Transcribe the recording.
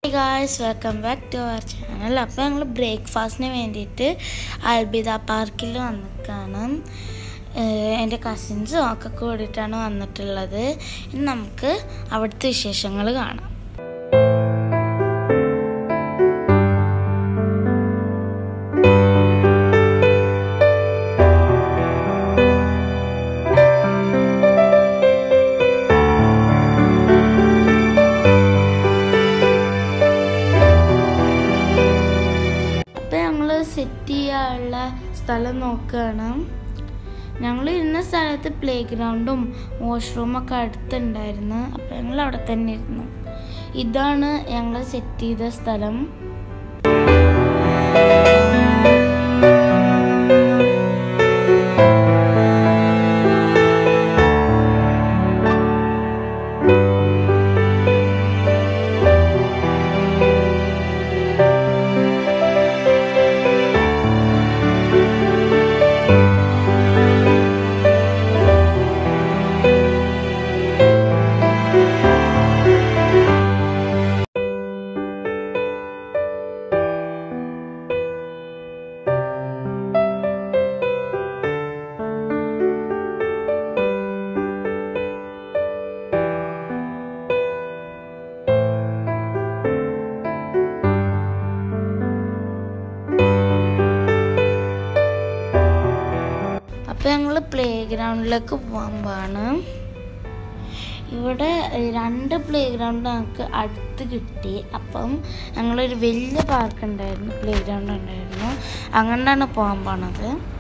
guys welcome back to our channel അപ്പോൾ ഞങ്ങൾ ബ്രേക്ക്ഫാസ്റ്റിന് വേണ്ടിയിട്ട് അൽബിദ പാർക്കിൽ വന്നിക്കാണ് എൻ്റെ കസിൻസും ഒക്കെ കൂടിയിട്ടാണ് വന്നിട്ടുള്ളത് ഇനി നമുക്ക് അവിടുത്തെ വിശേഷങ്ങൾ കാണാം അപ്പം ഞങ്ങൾ സെറ്റ് ചെയ്യാനുള്ള സ്ഥലം നോക്കുകയാണ് ഞങ്ങൾ ഇരുന്ന സ്ഥലത്ത് പ്ലേ ഗ്രൗണ്ടും വാഷ്റൂമൊക്കെ അടുത്തുണ്ടായിരുന്നു അപ്പം ഞങ്ങൾ അവിടെ തന്നെ ഇരുന്നു ഇതാണ് ഞങ്ങൾ സെറ്റ് ചെയ്ത സ്ഥലം അപ്പം ഞങ്ങൾ പ്ലേ ഗ്രൗണ്ടിലേക്ക് പോകാൻ പോവാണ് ഇവിടെ രണ്ട് പ്ലേ ഗ്രൗണ്ട് ഞങ്ങൾക്ക് അടുത്ത് കിട്ടി അപ്പം ഞങ്ങളൊരു വലിയ പാർക്ക് ഉണ്ടായിരുന്നു പ്ലേ ഗ്രൗണ്ട് ഉണ്ടായിരുന്നു അങ്ങോട്ടാണ് പോകാൻ പോണത്